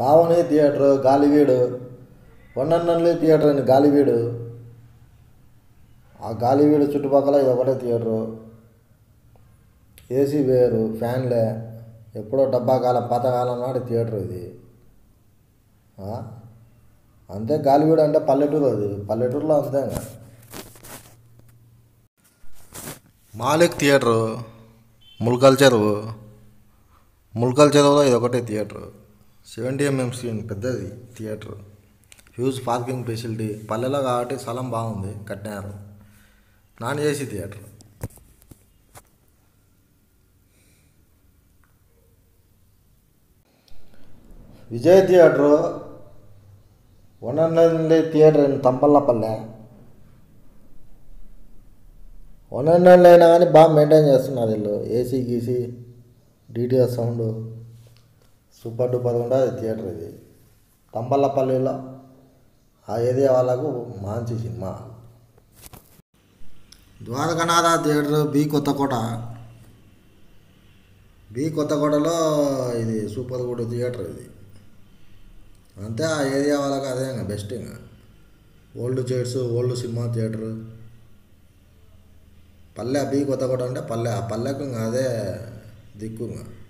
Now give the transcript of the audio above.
Pavani theatre Galiveedu వన్నన్నల్లి theatre అని గాలివీడు ఆ గాలివీడు చుట్టుపక్కల ఇది ఒకటే థియేటరు ఏసీ వేరు ఫ్యాన్లే ఎప్పుడో డబ్బా కాలం పాతకాలం నాటి థియేటర్ ఇది ఆ? అంతే గాలివీడు అంటే పల్లెటూరు అది పల్లెటూరులో అంతే ఇంకా మాలిక్ థియేటరు ముల్కల్ చెరువు ముల్కల్ చెరువులో ఇది ఒకటే థియేటర్ సెవెంటీ ఎంఎం స్క్రీన్ పెద్దది థియేటర్ హ్యూజ్ పార్కింగ్ ఫెసిలిటీ పల్లెలో కాబట్టి స్థలం బాగుంది కట్టినారు non AC theatre Vijay theatre one and theatre in Thampallapalle one and అయినా కానీ బాగా మెయింటైన్ చేస్తున్నారు వీళ్ళు ఏసీ గీసీ డిటిఎస్ సౌండ్ సూపర్ డూపర్ ఉంటుంది థియేటర్ ఇది తంపల్లపల్లిలో ఆ ఏరియా వాళ్ళకు మంచి సినిమా Dwarakanatha theatre B Kothakota B కొత్తకోటలో ఇది సూపర్ గుడ్ థియేటర్ ఇది అంతే ఆ ఏరియా వాళ్ళకి అదే ఇంకా బెస్ట్ ఇంకా old chairs old cinema theatre పల్లె బి కొత్తకోట అంటే పల్లె ఆ పల్లెకు ఇంకా అదే దిక్కు ఇంకా